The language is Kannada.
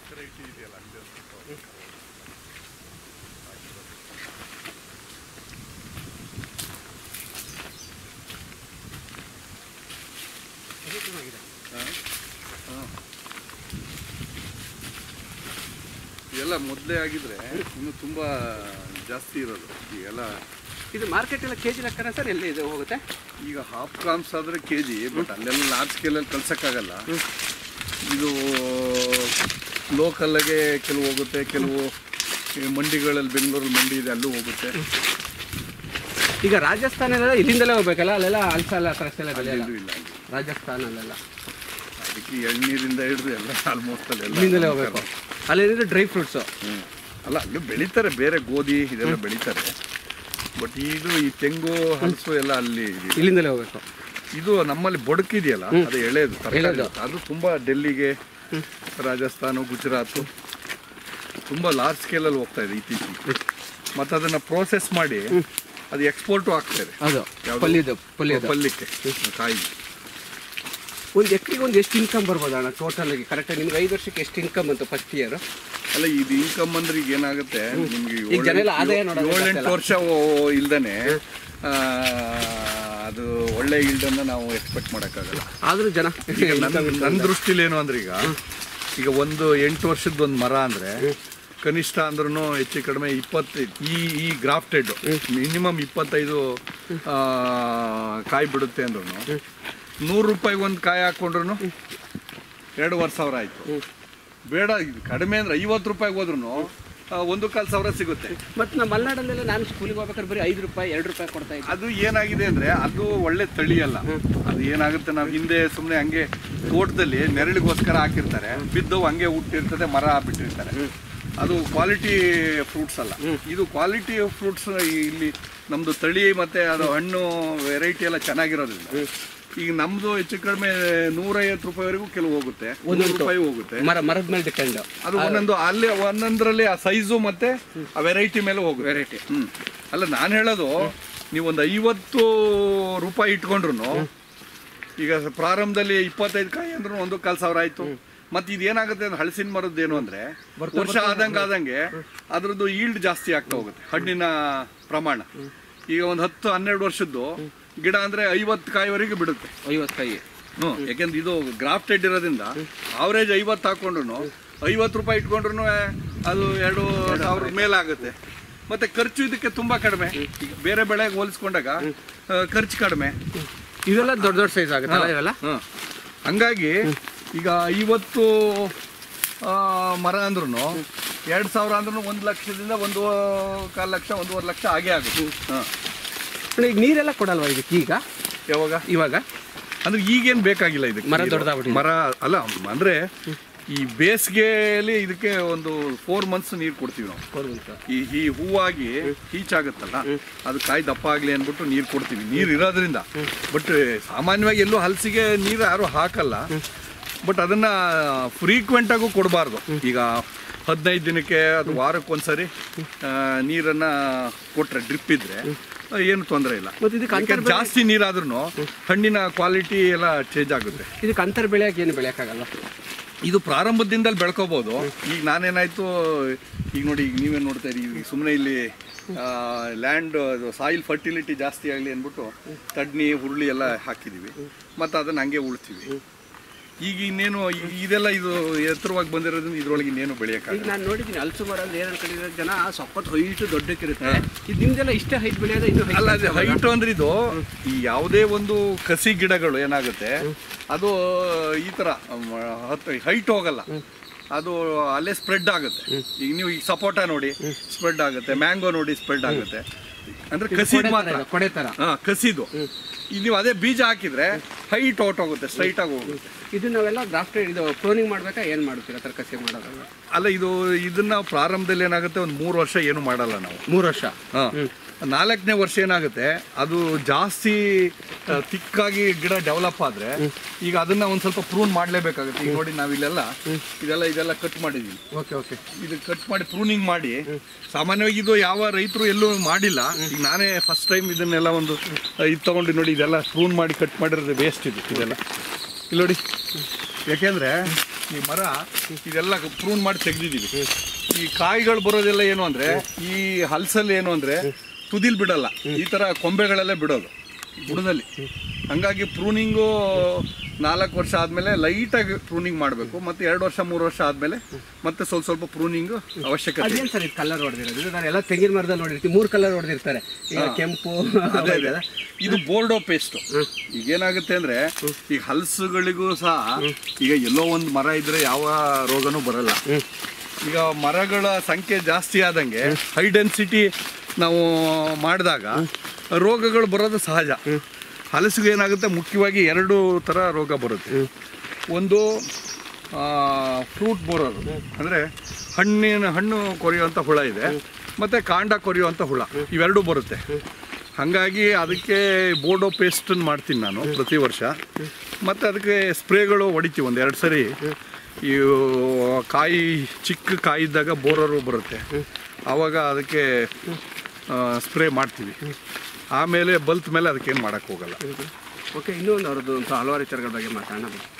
ವೆರೈಟಿ ಇದೆಯಲ್ಲ ಅಲ್ಲಿ ಒಂದು ಸ್ವಲ್ಪ ಅದು ಚೆನ್ನಾಗಿದೆ ಎಲ್ಲ ಮೊದಲೇ ಆಗಿದ್ರೆ ಇನ್ನು ತುಂಬ ಜಾಸ್ತಿ ಇರೋದು ಈಗೆಲ್ಲ ಇದು ಮಾರ್ಕೆಟ್ ಎಲ್ಲ ಕೆ ಜಿ ಲೆಕ್ಕನ ಸರ್ ಎಲ್ಲಿ ಇದು ಹೋಗುತ್ತೆ ಈಗ ಹಾಫ್ ಗ್ರಾಮ್ಸ್ ಆದರೆ ಕೆ ಜಿ ಬಟ್ ಅಲ್ಲೆಲ್ಲ ಲಾರ್ಜ್ ಸ್ಕೇಲಲ್ಲಿ ಕಳ್ಸೋಕ್ಕಾಗಲ್ಲ ಇದು ಲೋಕಲ್ಲಾಗೆ ಕೆಲವು ಹೋಗುತ್ತೆ ಕೆಲವು ಈ ಮಂಡಿಗಳಲ್ಲಿ ಬೆಂಗಳೂರಲ್ಲಿ ಮಂಡಿ ಇದೆ ಅಲ್ಲೂ ಹೋಗುತ್ತೆ ಈಗ ರಾಜಸ್ಥಾನದಲ್ಲ ಇಲ್ಲಿಂದಲೇ ಹೋಗ್ಬೇಕಲ್ಲ ಅಲ್ಲೆಲ್ಲ ಅಲ್ಸಲ್ಲ ಎಲ್ಲ ಬೆಳೆಯಲ್ಲ ಎಲ್ಲೂ ಇಲ್ಲ ಅಲ್ಲಿ. ರಾಜಸ್ಥಾನಲ್ಲೆಲ್ಲ ಅದಕ್ಕೆ ಎಳ್ನೀರಿಂದ ಹಿಡಿದು ಎಲ್ಲ ಆಲ್ಮೋಸ್ಟ್ ಅಲ್ಲಿ ಇಲ್ಲಿಂದಲೇ ಎಲ್ಲ ಹೋಗ್ಬೇಕು ಅಲ್ಲೇನಿದ್ರೆ ಡ್ರೈ ಫ್ರೂಟ್ಸು ಹ್ಮ್. ಅಲ್ಲ ಅಲ್ಲೂ ಬೆಳೀತಾರೆ ಬೇರೆ ಗೋಧಿ ಇದೆಲ್ಲ ಬೆಳೀತಾರೆ ಬಟ್ ಇದು ಈ ತೆಂಗು ಹಲಸು ಎಲ್ಲ ಅಲ್ಲಿ ಇದೆ. ಇಲ್ಲಿಂದಲೇ ಹೋಗ್ಬೇಕು ಇದು ನಮ್ಮಲ್ಲಿ ಬೊಡಕಿದೆಯಲ್ಲ ಅದು ಎಳೆದು ತರಕಾರಿ ಎಳೆದು. ಅದು ತುಂಬಾ ಡೆಲ್ಲಿಗೆ ರಾಜಸ್ಥಾನ ಗುಜರಾತ್ ತುಂಬಾ ಲಾರ್ಜ್ ಸ್ಕೇಲಲ್ಲಿ ಹೋಗ್ತಾ ಇದೆ ಇತ್ತೀಚೆಗೆ ಮತ್ತೆ ಅದನ್ನ ಪ್ರೋಸೆಸ್ ಮಾಡಿ ಅದು ಎಕ್ಸ್ಪೋರ್ಟು ಆಗ್ತಾ ಇದೆ ಅದು ಯಾವ್ದು? ಪಲ್ಯದು ಪಲ್ಯದು ಪಲ್ಯಕ್ಕೆ ಕಾಯಿ ಒಂದು ಎಕರೆಗೆ ಒಂದು ಎಷ್ಟು ಇನ್ಕಮ್ ಬರ್ಬೋದು ಅಣ್ಣ ಟೋಟಲ್ ಆಗಿ ಕರೆಕ್ಟಾಗಿ ನಿಮ್ಗೆ ಐದು ವರ್ಷಕ್ಕೆ ಎಷ್ಟು ಇನ್ಕಮ್ ಬಂತು ಫಸ್ಟ್ ಇಯರ್ ಅಲ್ಲ ಇದು ಇನ್ಕಮ್ ಅಂದ್ರೆ ಈಗ ಏನಾಗುತ್ತೆ ನಿಮ್ಗೆ ಈಗ ಜನ ಎಲ್ಲ ಆದಾಯ ನೋಡೋದು ಏಳೆಂಟು ಗೊತ್ತಲ್ಲ. ವರ್ಷ ಓ- ಇಲ್ದೇನೆ ಆ, ಅದು ಒಳ್ಳೆ ಇಲ್ಡನ್ನ ನಾವು ಎಕ್ಸ್ಪೆಕ್ಟ್ ಮಾಡೋಕ್ಕಾಗಲ್ಲ ಆದ್ರೂ ಜನ ಈಗ ನನ್ನ ನನ್ನ ದೃಷ್ಟಿಲಿ ಏನು ಅಂದ್ರೆ ಈಗ ಈಗ ಒಂದು ಎಂಟು ವರ್ಷದ ಒಂದು ಮರ ಅಂದ್ರೆ ಕನಿಷ್ಠ ಅಂದ್ರೂ ಹೆಚ್ಚು ಕಡಿಮೆ ಇಪ್ಪತ್ತು ಈ ಈ ಗ್ರಾಫ್ಟೆಡ್ ಮಿನಿಮಮ್ ಇಪ್ಪತ್ತೈದು ಆ, ಕಾಯಿ ಬಿಡುತ್ತೆ ಅಂದ್ರೂ ನೂರು ರೂಪಾಯಿಗೆ ಒಂದು ಕಾಯಿ ಹಾಕೊಂಡ್ರು ಎರಡೂವರೆ ಸಾವಿರ ಆಯ್ತು ಬೇಡ ಇದು ಕಡಿಮೆ ಅಂದ್ರೆ ಐವತ್ತು ರೂಪಾಯಿಗೆ ಹೋದ್ರು ಒಂದು ಕಾಲು ಸಾವಿರ ಸಿಗುತ್ತೆ ಮತ್ತು ನಮ್ಮ ಮಲೆನಾಡಲ್ಲೆಲ್ಲ ನಾನು ಸ್ಕೂಲಿಗೆ ಹೋಗ್ಬೇಕಾದ್ರೆ ಬರೀ ಐದು ರೂಪಾಯಿ ಎರಡು ರೂಪಾಯಿ ಕೊಡ್ತಾ ಇದ್ದೆ ಅದು ಏನಾಗಿದೆ ಅಂದ್ರೆ ಅದು ಒಳ್ಳೆ ತಳಿ ಅಲ್ಲ ಅದು ಏನಾಗುತ್ತೆ ನಾವು ಹಿಂದೆ ಸುಮ್ಮನೆ ಹಂಗೆ ತೋಟದಲ್ಲಿ ನೆರಳಿಗೋಸ್ಕರ ಹಾಕಿರ್ತಾರೆ ಬಿದ್ದವು ಹಂಗೆ ಹುಟ್ಟಿರ್ತದೆ ಮರ ಬಿಟ್ಟಿರ್ತಾರೆ ಅದು ಕ್ವಾಲಿಟಿ ಫ್ರೂಟ್ಸ್ ಅಲ್ಲ ಇದು ಕ್ವಾಲಿಟಿ ಫ್ರೂಟ್ಸ್ ಇಲ್ಲಿ ನಮ್ದು ತಳಿ ಮತ್ತೆ ಅದು ಹಣ್ಣು ವೆರೈಟಿ ಎಲ್ಲ ಚೆನ್ನಾಗಿರೋದ್ರಿಂದ ಈಗ ನಮ್ದು ಹೆಚ್ಚು ಕಡಿಮೆ ನೂರೈವತ್ತು ರೂಪಾಯಿವರೆಗೂ ಕೆಲವು ಹೋಗುತ್ತೆ ಒಂದೊಂದು ರೂಪಾಯಿ ಹೋಗುತ್ತೆ ಮರ ಮರದ ಮೇಲೆ ಡಿಪೆಂಡ್ ಅದು ಒಂದೊಂದು ಅಲ್ಲಿ ಒಂದೊಂದರಲ್ಲಿ ಆ ಸೈಜು ಮತ್ತೆ ಆ ವೆರೈಟಿ ಮೇಲೆ ಹೋಗುತ್ತೆ ವೆರೈಟಿ ಹ್ಮ್ ಅಲ್ಲ ನಾನು ಹೇಳೋದು ನೀವು ಒಂದು ಐವತ್ತು ರೂಪಾಯಿ ಇಟ್ಕೊಂಡ್ರು ಈಗ ಪ್ರಾರಂಭದಲ್ಲಿ ಇಪ್ಪತ್ತೈದು ಕಾಯಿ ಅಂದ್ರೂ ಒಂದು ಕಾಲು ಸಾವಿರ ಆಯ್ತು ಮತ್ತೆ ಇದೇನಾಗುತ್ತೆ ಅಂದ್ರೆ ಹಲಸಿನ ಮರದ್ದು ಏನು ಅಂದ್ರೆ ವರ್ಷ ಆದಂಗೆ ಆದಂಗೆ ಅದ್ರದ್ದು ಈಲ್ಡ್ ಜಾಸ್ತಿ ಆಗ್ತಾ ಹೋಗುತ್ತೆ ಹಣ್ಣಿನ ಪ್ರಮಾಣ ಈಗ ಒಂದು ಹತ್ತು ಹನ್ನೆರಡು ವರ್ಷದ್ದು ಗಿಡ ಅಂದ್ರೆ ಐವತ್ತು ಕಾಯಿವರೆಗೆ ಬಿಡುತ್ತೆ ಐವತ್ತು ಕೈ ಹ್ಞೂ ಯಾಕೆಂದ್ರೆ ಇದು ಗ್ರಾಫ್ಟೆಡ್ ಇರೋದ್ರಿಂದ ಆವ್ರೇಜ್ ಐವತ್ತು ಹಾಕೊಂಡ್ರು ಐವತ್ತು ರೂಪಾಯಿ ಇಟ್ಕೊಂಡ್ರು ಅದು ಎರಡು ಸಾವಿರದ ಮೇಲಾಗುತ್ತೆ ಮತ್ತೆ ಖರ್ಚು ಇದಕ್ಕೆ ತುಂಬಾ ಕಡಿಮೆ ಈಗ ಬೇರೆ ಬೆಳೆಗೆ ಹೋಲಿಸ್ಕೊಂಡಾಗ ಆ, ಖರ್ಚು ಕಡಿಮೆ ಇವೆಲ್ಲ ದೊಡ್ಡ ದೊಡ್ಡ ಸೈಜ್ ಆಗುತ್ತಲ್ಲ ಇವೆಲ್ಲ ಹ್ಮ್. ಹಂಗಾಗಿ ಈಗ ಐವತ್ತು ಆ, ಮರ ಅಂದ್ರೂ ಎರಡು ಸಾವಿರ ಅಂದ್ರೂ ಒಂದು ಲಕ್ಷದಿಂದ ಒಂದು ಕಾಲು ಲಕ್ಷ ಒಂದೂವರೆ ಲಕ್ಷ ಆಗೇ ಆಗುತ್ತೆ ಹಾಂ ಅಣ್ಣ, ಈಗ ನೀರೆಲ್ಲ ಕೊಡಲ್ವಾ ಇದಕ್ಕೆ ಈಗ ಯಾವಾಗ ಇವಾಗ ಅಂದ್ರೆ ಈಗೇನು ಬೇಕಾಗಿಲ್ಲ ಇದಕ್ಕೆ ಮರ ನೀರು. ದೊಡ್ಡದಾಗ್ಬಿಟ್ಟಿದೆ. ಮರ ಅಲ್ಲ ಅಂದ್ರೆ ಈ ಬೇಸಿಗೆಯಲ್ಲಿ ಇದಕ್ಕೆ ಒಂದು ಫೋರ್ ಮಂತ್ಸ್ ನೀರು ಕೊಡ್ತೀವಿ ನಾವು ಈ ಈ ಹೂವಾಗಿ ಹೀಚಾಗುತ್ತಲ್ಲ ಅದು ಕಾಯಿ ದಪ್ಪ ಆಗಲಿ ಅಂದ್ಬಿಟ್ಟು ನೀರು ಕೊಡ್ತೀವಿ ನೀರು ಇರೋದ್ರಿಂದ ಬಟ್ ಸಾಮಾನ್ಯವಾಗಿ ಎಲ್ಲೂ ಹಲಸಿಗೆ ನೀರು ಯಾರು ಹಾಕಲ್ಲ ಬಟ್ ಅದನ್ನ ಫ್ರೀಕ್ವೆಂಟ್ ಆಗೂ ಕೊಡಬಾರ್ದು ಈಗ ಹದಿನೈದು ದಿನಕ್ಕೆ ಅದು ವಾರಕ್ಕೊಂದ್ಸರಿ ಆ, ನೀರನ್ನ ಕೊಟ್ರೆ ಡ್ರಿಪ್ ಇದ್ರೆ ಆ, ಏನು ತೊಂದರೆ ಇಲ್ಲ ಮತ್ತೆ ಇದಕ್ಕೆ ಯಾಕೆ ಅಂತರ ಜಾಸ್ತಿ ನೀರಾದ್ರೂ ಹಣ್ಣಿನ ಕ್ವಾಲಿಟಿ ಎಲ್ಲ ಚೇಂಜ್ ಆಗುತ್ತೆ ಇದಕ್ಕೆ ಅಂತರ ಬೆಳೆಯಾಗಿ ಏನು ಬೆಳೆಯೋಕ್ಕಾಗಲ್ಲ ಇದು ಪ್ರಾರಂಭದಿಂದಲೇ ಬೆಳ್ಕೋಬಹುದು ಈಗ ನಾನೇನಾಯ್ತು ಈಗ ನೋಡಿ ಈಗ ನೀವೇ ನೋಡ್ತಾ ಇರಿ ಈಗ ಸುಮ್ಮನೆ ಇಲ್ಲಿ ಲ್ಯಾಂಡ್ ಸಾಯಿಲ್ ಫರ್ಟಿಲಿಟಿ ಜಾಸ್ತಿ ಆಗಲಿ ಅಂದ್ಬಿಟ್ಟು ತಡ್ನಿ ಹುರುಳಿ ಎಲ್ಲ ಹಾಕಿದೀವಿ ಮತ್ತು ಅದನ್ನ ಹಂಗೆ ಉಳ್ತೀವಿ ಈಗ ಇನ್ನೇನು ಈ- ಇದೆಲ್ಲ ಇದು ಎತ್ತರವಾಗಿ ಬಂದಿರೋದ್ರಿಂದ ಇದ್ರೊಳಗೆ ಇನ್ನೇನು ಈಗ ಬೆಳೆಯೋಕ್ಕಾಗಲ್ಲ ನಾನು ನೋಡಿದ್ದೀನಿ ಹಲಸು ಮರ ಅಂದ್ರೆ ಏನೋ ಕಡೆ ಜನ ಸಖತ್ ಹೈಟ್ ದೊಡ್ಡಕ್ಕಿರುತ್ತೆ ಇದು ನಿಮ್ದೆಲ್ಲ ಇಷ್ಟೇ ಹೈಟ್ ಬೆಳೆಯೋದು ಇನ್ನು height ಅಲ್ಲ ಅದು ಆಗ್ತದಲ್ಲ? ಹೈಟ್ ಅಂದ್ರೆ ಇದು ಈ ಯಾವುದೇ ಒಂದು ಕಸಿ ಗಿಡಗಳು ಏನಾಗುತ್ತೆ ಅದು ಈ ತರ ಹೈಟ್ ಹೋಗಲ್ಲ ಅದು ಅಲ್ಲೇ ಸ್ಪ್ರೆಡ್ ಆಗುತ್ತೆ ಈಗ ನೀವು ಈಗ ಸಪೋಟ ನೋಡಿ ಸ್ಪ್ರೆಡ್ ಆಗುತ್ತೆ ಮ್ಯಾಂಗೋ ನೋಡಿ ಸ್ಪ್ರೆಡ್ ಆಗುತ್ತೆ ಅಂದ್ರೆ ಕಸಿ ಕೊಡೆ ತರ ಮಾತ್ರ ಇದೆ, ಕೊಡೆ ತರ ಹಾ ಕಸಿದು ಈಗ ನೀವು ಅದೇ ಬೀಜ ಹಾಕಿದ್ರೆ ಹೈಟ್ ಹೊಟ್ಟೋಗುತ್ತೆ ಸ್ಟ್ರೈಟ್ ಆಗಿ ಹೋಗುತ್ತೆ ಇದು ನಾವೆಲ್ಲ ಗ್ರಾಫ್ಟೆಡ್ ಇದು ಕ್ಲೋನಿಂಗ್ ಮಾಡ್ಬೇಕಾ ಏನು ಮಾಡ್ತೀರಾ ತರಕಾರಿ ಮಾಡೋದಲ್ಲ ಅಲ್ಲ ಇದು ಇದನ್ನ ಪ್ರಾರಂಭದಲ್ಲಿ ಏನಾಗುತ್ತೆ ಒಂದು ಮೂರು ವರ್ಷ ಏನು ಮಾಡಲ್ಲ ನಾವು ಮೂರು ವರ್ಷ ಹಾ. ನಾಲ್ಕನೇ ವರ್ಷ ಏನಾಗುತ್ತೆ ಅದು ಜಾಸ್ತಿ ಆ, ತಿಕ್ಕಾಗಿ ಗಿಡ ಡೆವಲಪ್ ಆದ್ರೆ ಈಗ ಅದನ್ನ ಒಂದ್ ಸ್ವಲ್ಪ ಪ್ರೂನ್ ಮಾಡ್ಲೇಬೇಕಾಗುತ್ತೆ ಈಗ ನೋಡಿ ನಾವಿಲ್ಲೆಲ್ಲ ಇದೆಲ್ಲ ಇದೆಲ್ಲ ಕಟ್ ಮಾಡಿದೀವಿ ಓಕೆ ಓಕೆ ಇದು ಕಟ್ ಮಾಡಿ ಪ್ರೂನಿಂಗ್ ಮಾಡಿ ಸಾಮಾನ್ಯವಾಗಿ ಇದು ಯಾವ ರೈತರು ಎಲ್ಲೂ ಮಾಡಿಲ್ಲ ಈಗ ನಾನೇ ಫಸ್ಟ್ ಟೈಮ್ ಇದನ್ನೆಲ್ಲ ಒಂದು ಆ, ಇದು ತಗೊಂಡು ನೋಡಿ ಇದೆಲ್ಲ ಪ್ರೂನ್ ಮಾಡಿ ಕಟ್ ಮಾಡಿರೋದು ವೇಸ್ಟ್ ಇದು ಇದೆಲ್ಲ ಇಲ್ಲಿ ನೋಡಿ ಯಾಕೆಂದ್ರೆ ಈ ಮರ ಇದೆಲ್ಲ ಪ್ರೂನ್ ಮಾಡಿ ತೆಗ್ದಿದ್ದೀವಿ ಈ ಕಾಯಿಗಳು ಬರೋದೆಲ್ಲ ಏನು ಅಂದ್ರೆ ಈ ಹಲ್ಸಲ್ಲಿ ಏನು ಅಂದ್ರೆ ತುದಿಲ್ ಬಿಡಲ್ಲ ಈ ತರ ಕೊಂಬೆಗಳಲ್ಲೇ ಬಿಡೋದು ಬುಡದಲ್ಲಿ ಹಂಗಾಗಿ ಪ್ರೂನಿಂಗು ನಾಲ್ಕು ವರ್ಷ ಆದಮೇಲೆ ಲೈಟಾಗಿ ಪ್ರೂನಿಂಗ್ ಮಾಡಬೇಕು ಮತ್ತೆ ಎರಡು ವರ್ಷ ಮೂರು ವರ್ಷ ಆದಮೇಲೆ ಮತ್ತೆ ಸ್ವಲ್ಪ ಸ್ವಲ್ಪ ಪ್ರೂನಿಂಗ್ ಅವಶ್ಯಕತೆ ಇದೆ. ಅದೇನು ಸರ್ ಇದು ಕಲರ್ ಹೊಡೆದಿರೋದು ಇದು ನಾನು ಎಲ್ಲ ತೆಂಗಿನ ಮರದಲ್ಲಿ ನೋಡಿರ್ತೀವಿ ಮೂರು ಕಲರ್ ಹೊಡೆದಿರ್ತಾರೆ ಈಗ ಕೆಂಪು ಅದೇ ಅದೇ ಇದು ಬೋರ್ಡೋ ಪೇಸ್ಟ್ ಈಗ ಏನಾಗುತ್ತೆ ಅಂದ್ರೆ ಈಗ ಹಲಸುಗಳಿಗೂ ಸಹ ಈಗ ಎಲ್ಲೋ ಒಂದು ಮರ ಇದ್ರೆ ಯಾವ ರೋಗನೂ ಬರಲ್ಲ ಈಗ ಮರಗಳ ಸಂಖ್ಯೆ ಜಾಸ್ತಿ ಆದಂಗೆ ಹೈ ಡೆನ್ಸಿಟಿ ನಾವು ಮಾಡಿದಾಗ ರೋಗಗಳು ಬರೋದು ಸಹಜ ಹಲಸಿಗೆ ಏನಾಗುತ್ತೆ ಮುಖ್ಯವಾಗಿ ಎರಡು ಥರ ರೋಗ ಬರುತ್ತೆ ಒಂದು ಫ್ರೂಟ್ ಬೋರೋದು ಅಂದರೆ ಹಣ್ಣಿನ ಹಣ್ಣು ಕೊರೆಯುವಂಥ ಹುಳ ಇದೆ ಮತ್ತು ಕಾಂಡ ಕೊರೆಯುವಂಥ ಹುಳ ಇವೆರಡೂ ಬರುತ್ತೆ ಹಾಗಾಗಿ ಅದಕ್ಕೆ ಬೋರ್ಡೋ ಪೇಸ್ಟನ್ನು ಮಾಡ್ತೀನಿ ನಾನು ಪ್ರತಿ ವರ್ಷ ಮತ್ತು ಅದಕ್ಕೆ ಸ್ಪ್ರೇಗಳು ಹೊಡಿತೀವಿ ಒಂದು ಎರಡು ಸರಿ ಈ ಕಾಯಿ ಚಿಕ್ಕ ಕಾಯಿ ಇದ್ದಾಗ ಬೋರರು ಬರುತ್ತೆ ಆವಾಗ ಅದಕ್ಕೆ ಸ್ಪ್ರೇ ಮಾಡ್ತೀವಿ ಆಮೇಲೆ ಬಲ್ತ್ ಮೇಲೆ ಅದಕ್ಕೇನು ಮಾಡೋಕ್ಕೆ ಹೋಗಲ್ಲ ಓಕೆ ಇನ್ನೊಂದು ಅವ್ರದ್ದು ಒಂದು ಹಲವಾರು ವಿಚಾರಗಳ ಬಗ್ಗೆ ಮಾತಾಡೋಣ